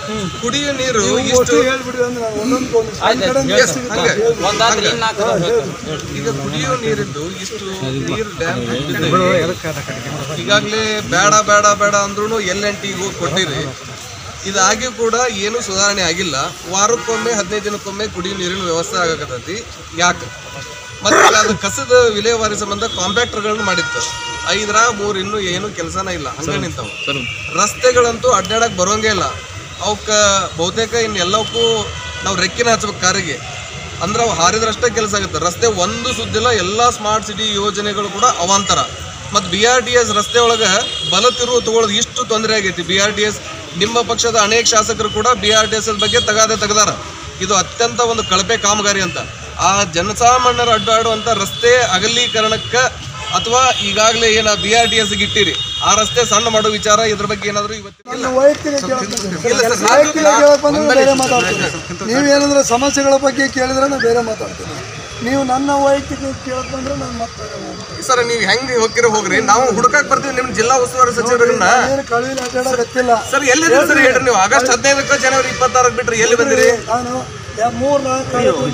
ಕುಡಿಯೋ ನೀರು ನೀವು ಇಷ್ಟು ಒಟ್ಟು ಹೇಳ್ಬಿಡಿ ಅಂದ್ರೆ ನಾನು ಒಂದೊಂದು ಒಂದು ಸಣ್ಣ ಕಡೆ Yes, ಜಾಸ್ತಿ ಇರುತ್ತೆ. ಹಂಗೆ. ಹೇಳ್ಬಿಡಿ. ಒಂದಾದ್ರೆ ಇನ್ನು ನಾಲ್ಕು ಈಗ ಕುಡಿಯೋ ನೀರಿದ್ದು ಇಷ್ಟು ನೀರು ಡ್ಯಾಮ್ ಈಗಾಗಲೇ ಬೇಡ ಬೇಡ ಬೇಡ ಅಂದ್ರೂ ಎಲ್ ಎನ್ ಟಿಗೆ ಹೋಗಿ ಕೊಟ್ಟಿರಿ ಇದಾಗಿ ಕೂಡ ಏನು ಸುಧಾರಣೆ ಆಗಿಲ್ಲ ವಾರಕ್ಕೊಮ್ಮೆ ಹದಿನೈದು ದಿನಕ್ಕೊಮ್ಮೆ ಕುಡಿಯೋ ನೀರಿನ ವ್ಯವಸ್ಥೆ ಆಗಕತ್ತೈತಿ ಯಾಕೆ ಮತ್ತೆ ಈಗ ಅದು ಕಸದ ವಿಲೇವಾರಿ ಸಂಬಂಧ ಕಾಂಪ್ಯಾಕ್ಟರ್ಗಳನ್ನ ಮಾಡಿತ್ತು ಐದರ ಮೂರು ಇನ್ನೂ ಏನು ಕೆಲಸನ ಇಲ್ಲ ಹಂಗ ನಿಂತಾವ ರಸ್ತೆಗಳಂತೂ ಅಡ್ಡಾಡಕ್ ಬರೋಂಗೇ ಇಲ್ಲ ಅವಕ್ಕ ಬಹುತೇಕ ಇನ್ನು ಎಲ್ಲವಕ್ಕೂ ನಾವು ರೆಕ್ಕಿನ ಹಚ್ಬೇಕು ಕಾರಿಗೆ ಅಂದ್ರೆ ಅವು ಹಾರಿದ್ರಷ್ಟೇ ಕೆಲಸ ಆಗುತ್ತೆ ರಸ್ತೆ ಒಂದು ಸುದ್ದಿಲ್ಲ ಎಲ್ಲ ಸ್ಮಾರ್ಟ್ ಸಿಟಿ ಯೋಜನೆಗಳು ಕೂಡ ಅವಾಂತರ ಮತ್ತು ಬಿ ಆರ್ ಟಿ ಎಸ್ ರಸ್ತೆ ಒಳಗೆ ಬಲ ತಿರುವು ತಗೊಳ್ಳೋದು ಇಷ್ಟು ತೊಂದರೆ ಆಗೈತಿ ಬಿ ಆರ್ ಟಿ ಎಸ್ ನಿಮ್ಮ ಪಕ್ಷದ ಅನೇಕ ಶಾಸಕರು ಕೂಡ ಬಿ ಆರ್ ಟಿ ಎಸ್ ಬಗ್ಗೆ ತಗಾದೆ ತೆಗೆದಾರ ಇದು ಅತ್ಯಂತ ಒಂದು ಕಳಪೆ ಕಾಮಗಾರಿ ಅಂತ ಆ ಜನಸಾಮಾನ್ಯರು ಅಡ್ಡಾಡುವಂಥ ರಸ್ತೆ ಅಗಲೀಕರಣಕ್ಕೆ ಅಥವಾ ಈಗಾಗಲೇ ಏನ ಬಿ ಆರ್ ಟಿ ಎಸ್ ಇಟ್ಟಿರಿ ಆ ರಸ್ತೆ ಸಣ್ಣ ಮಾಡೋ ವಿಚಾರ ಇದ್ರ ಬಗ್ಗೆ ಏನಾದರೂ ಇವತ್ತು ನನ್ನ ವೈಯಕ್ತಿಕ ಕೇಳಕ್ ಬಂದಿದ್ದೀನಿ. ವೈಯಕ್ತಿಕ ಕೇಳಕ್ ಬಂದ್ರೆ ನಾನು ಬೇರೆ ಮಾತಾಡ್ತೀನಿ ನೀವೇನಂದ್ರೆ ಸಮಸ್ಯೆಗಳ ಬಗ್ಗೆ ಕೇಳಿದ್ರೆ ನಾನು ಬೇರೆ ಮಾತಾಡ್ತೀನಿ ನೀವು ನನ್ನ ವೈಯಕ್ತಿಕ ಕೇಳಕ್ ಬಂದ್ರೆ ನಾನು ಮತ್ತೆ ಬೇರೆ ಮಾತಾಡ್ತೀನಿ. ಸರ್ ನೀವು ಹೆಂಗೆ ಹೋಗಿರೋ ಹೋಗ್ರಿ ನಾವು ಹುಡುಕಾಕ್ ಬರ್ತೀವಿ ನಿಮ್ಮ ಜಿಲ್ಲಾ ಉಸ್ತುವಾರಿ ಸಚಿವರನ್ನ ಏನು ಕಳುವಿನ ಅಡ್ಡಾಡ ಗೊತ್ತಿಲ್ಲ ಸರ್ ಎಲ್ಲಿದ್ದೀರಿ ಸರ್ ಹೇಳ್ರಿ ನೀವು ಆಗಸ್ಟ್ ಹದಿನೈದಕ್ಕೆ ಜನವರಿ ಇಪ್ಪತ್ತಾರಕ್ಕೆ ಬಿಟ್ರಿ ಎಲ್ಲಿ ಬಂದಿರಿ ನಾನು ಯಾ- ಮೂರ್ ನಾಲ್ಕು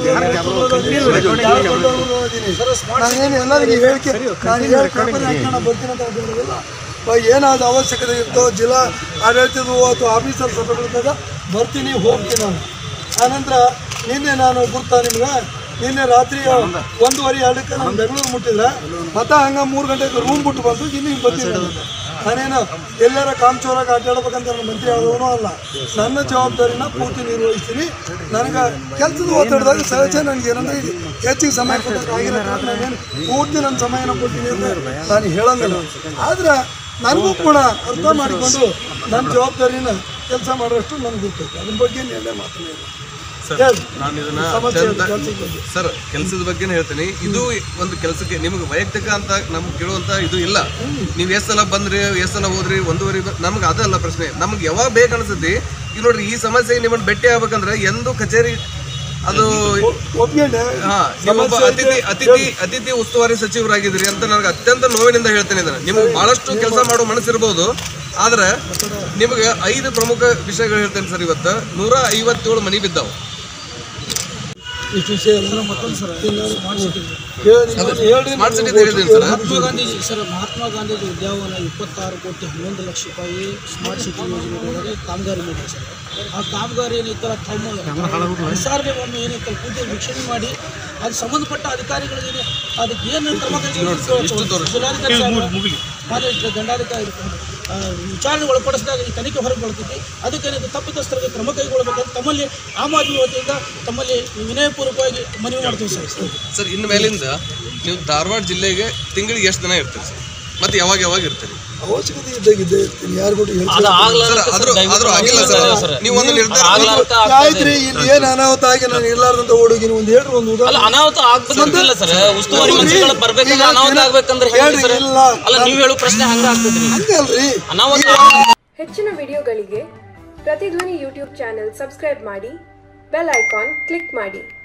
ನಾನೇನು ಎಲ್ಲರಿಗೂ ಹೇಳಿಕೆ ನಾನು ಹೇಳಿ ಪೇಪರ್ ಹಾಕೋಣ ಬರ್ತೀನಿ ಅಂತ ಹೇಳಿಲ್ಲ ಏನಾದ್ರು ಅವಶ್ಯಕತೆ ಇರ್ತೋ ಜಿಲ್ಲಾ ಆಡಳಿತದ ಅಥವಾ ಆಫೀಸರ್ ಸಭೆಗಳಿದ್ದಾಗ ಬರ್ತೀನಿ ಹೋಗ್ತೀನಿ ನಾನು ಆನಂತರ ನಿನ್ನೆ ನಾನು ಗುರ್ತಾ ನಿಮ್ಗೆ ನಿನ್ನೆ ರಾತ್ರಿ ಒಂದೂವರೆ ಎರಡಕ್ಕೆ ನಾನು ಬೆಂಗಳೂರು ಮುಟ್ಟಿದ್ರೆ ಮತ್ತೆ ಹಂಗ ಮೂರು ಗಂಟೆಗೆ ರೂಮ್ ಬಿಟ್ಟು ಬಂದು ಇಲ್ಲಿ ಬಂದಿದ್ದೆ ನಾನೇನು ಎಲ್ಲರ ಕಾಮಚೋರಾಗ ಅಡ್ಡಾಡ್ಬೇಕಂತ ನಾನು ಮಂತ್ರಿ ಆದವನು ಅಲ್ಲ ನನ್ನ ಜವಾಬ್ದಾರಿನ ಪೂರ್ತಿ ನಿರ್ವಹಿಸ್ತೀನಿ ನನಗೆ ಕೆಲಸದ ಒತ್ತಡದಾಗ ಸಹಜ ನನಗೆ ಏನಂದ್ರೆ ಇದು ಹೆಚ್ಚಿಗೆ ಸಮಯ ಕೊಡೋಕ್ಕಾಗಿರೋ ಕಾರಣ ನಾನೇನು ಪೂರ್ತಿ ನನ್ನ ಸಮಯನ ಕೊಡ್ತೀನಿ ಅಂತ ನಾನು ಹೇಳಂಗಿಲ್ಲ ಆದ್ರೆ ನನಗೂ ಕೂಡ ಅರ್ಥ ಮಾಡಿಕೊಂಡು ನನ್ನ ಜವಾಬ್ದಾರಿನ ಕೆಲಸ ಮಾಡೋಷ್ಟು ನನಗೆ ಗೊತ್ತೈತೆ ಅದ್ರ ಬಗ್ಗೆ ನಿರ್ಣಯ ಮಾತಾಡಿ ಹೇಳಿ ನಾನು ಇದನ್ನ ಸಮಸ್ಯೆ ಅತ್ಯಂತ ಕೆಲ್ಸದ ಬಗ್ಗೆ. ಸರ್ ಕೆಲಸದ ಬಗ್ಗೆನೇ ಹೇಳ್ತೀನಿ ಇದು ಒಂದು ಕೆಲಸಕ್ಕೆ ನಿಮ್ಗೆ ವೈಯಕ್ತಿಕ ಅಂತ ನಮ್ಗೆ ಕೇಳುವಂತ ಇದು ಇಲ್ಲ ನೀವು ಎಷ್ಟು ಸಲ ಬಂದ್ರಿ ಎಷ್ಟು ಸಲ ಹೋದ್ರಿ ಒಂದೂವರೆ ಬ- ನಮ್ಗೆ ಅದಲ್ಲ ಪ್ರಶ್ನೆ ನಮ್ಗೆ ಯಾವಾಗ ಬೇಕು ಅನ್ಸುತ್ತೆ ಈಗ ನೋಡ್ರಿ ಈ ಸಮಸ್ಯೆ ನಿಮ್ಮನ್ನ ಭೇಟಿ ಆಗ್ಬೇಕಂದ್ರೆ ಎಂದು ಕಚೇರಿ ಅದು ಒಪ್ಕೊಂಡೆ ಹಾ ನೀವೊಬ್ಬ ಅತಿಥಿ ಅತಿಥಿ ಅತಿಥಿ ಉಸ್ತುವಾರಿ ಸಚಿವರಾಗಿದ್ದೀರಿ ಅಂತ ನನಗೆ ಅತ್ಯಂತ ನೋವಿನಿಂದ ಹೇಳ್ತೇನೆ ಇದನ್ನ ನಿಮ್ಗೆ ಬಹಳಷ್ಟು ಕೆಲಸ ಮಾಡೋ ಮನಸ್ಸಿರ್ಬೋದು ಆದ್ರೆ ನಿಮಗೆ ಐದು ಪ್ರಮುಖ ವಿಷಯಗಳು ಹೇಳ್ತೇನೆ ಸರ್ ಇವತ್ತು ನೂರ ಐವತ್ತೇಳು ಮನಿ ಬಿದ್ದಾವು ಇಷ್ಟು ವಿಷಯ ಎಲ್ಲ ಮತ್ತೊಂದು ಸಲ ಹೇಳಿ ಹೇಳ್ರಿ ಸ್ಮಾರ್ಟ್ ಸಿಟಿ ಹೇಳಿದ್ದೀನಿ ಸರ್ ಮಹಾತ್ಮ ಗಾಂಧೀಜಿ ಸರ್ ಮಹಾತ್ಮ ಗಾಂಧೀಜಿ ಉದ್ಯಾನವನ ಇಪ್ಪತ್ತಾರು ಕೋಟಿ ಹನ್ನೊಂದು ಲಕ್ಷ ರೂಪಾಯಿ ಸ್ಮಾರ್ಟ್ ಸಿಟಿ ಯೋಜನೆ ಒಳಗಡೆ ಕಾಮಗಾರಿ ಮಾಡಿದೆ ಸರ್ ಆ ಕಾಮಗಾರಿ ಏನೈತಲ್ಲ ತಮ್ಮ ವಿಚಾರಣೆಯನ್ನು ಏನೈತಲ್ಲ ಕೂತು ವೀಕ್ಷಣೆ ಮಾಡಿ ಅದು ಸಂಬಂಧಪಟ್ಟ ಅಧಿಕಾರಿಗಳಿಗೆ ಅದಕ್ಕೆ ಏನು ಕ್ರಮ ಕೈಗೊಳ್ಳಬೇಕು ಜಿಲ್ಲಾಧಿಕಾರಿ ಸಾಹೇಬ್ರು, ಮಾನ್ಯ ದಂಡಾಧಿಕಾರಿ ಆ, ವಿಚಾರಣೆ ಒಳಪಡಿಸಿದಾಗ ಈ ತನಿಖೆ ಹೊರಗೆ ಬರ್ತೈತಿ ಅದಕ್ಕೇನೈತೆ ತಪ್ಪಿತಸ್ಥರಿಗೆ ಕ್ರಮ ಕೈಗೊಳ್ಳಬೇಕಂತ ತಮ್ಮಲ್ಲಿ ಆಮ್ ಆದ್ಮಿ ವತಿಯಿಂದ ತಮ್ಮಲ್ಲಿ ವಿನಯಪೂರ್ವಕವಾಗಿ ಮನವಿ ಮಾಡ್ತೀವಿ ಸರ್ ಸರ್ ಇನ್ನು ಮೇಲಿಂದ ನೀವು ಧಾರವಾಡ ಜಿಲ್ಲೆಗೆ ತಿಂಗಳಿಗೆ ಎಷ್ಟು ದಿನ ಇರ್ತೀರಿ ಸರ್ ಮತ್ತೆ ಯಾವಾಗ ಯಾವಾಗ ಇರ್ತೀರಿ ಅವಶ್ಯಕತೆ ಇದ್ದಾಗ ಇದ್ದೇ ಇರ್ತೀನಿ ಯಾರು ಕೂಡ ಹೇಳ್ತೀನಿ ಅದು ಆಗ್ಲಾರ್ದ ಸರ್ ಆದ್ರೂ ಆದ್ರೂ ಆಗಿಲ್ಲ ಸರ್ ನೀವು ಒಂದು ನಿರ್ಧಾರ ಆಗ್ಲಾರ್ದ ಆಯ್ತ್ರಿ ಇಲ್ಲಿ ಏನ್ ಅನಾಹುತ ಆಗಿ ನಾನು ಇರ್ಲಾರ್ದಂತ ಓಡೋಗಿನಿ ಒಂದು ಹೇಳ್ರಿ ಒಂದು ಅಲ್ಲ ಉದಾಹರಣೆ ಅನಾಹುತ ಆಗ್ಬೇಕಂತಿಲ್ಲ ಸರ್ ಉಸ್ತುವಾರಿ ಮಂತ್ರಿಗಳು ಬರ್ಬೇಕಂದ್ರೆ ಈಗ ಅನಾಹುತ ಇಲ್ಲ- ಆಗ್ಬೇಕಂದ್ರೆ ಹೆಂಗ್ರಿ ಹೇಳ್ರಿ, ಸರ್ ಇಲ್ಲ. ಅಲ್ಲ ನೀವ್ ಹೇಳೋ ಪ್ರಶ್ನೆ ಹಂಗ ಆಗ್ತದ್ರಿ ಹಂಗೆ ಅಲ್ರಿ ಅನಾಹುತ ಹೆಚ್ಚಿನ ವಿಡಿಯೋಗಳಿಗೆ ಪ್ರತಿಧ್ವನಿ ಯೂಟ್ಯೂಬ್ ಚಾನೆಲ್ ಸಬ್ಸ್ಕ್ರೈಬ್ ಮಾಡಿ ಬೆಲ್ ಐಕಾನ್ ಕ್ಲಿಕ್ ಮಾಡಿ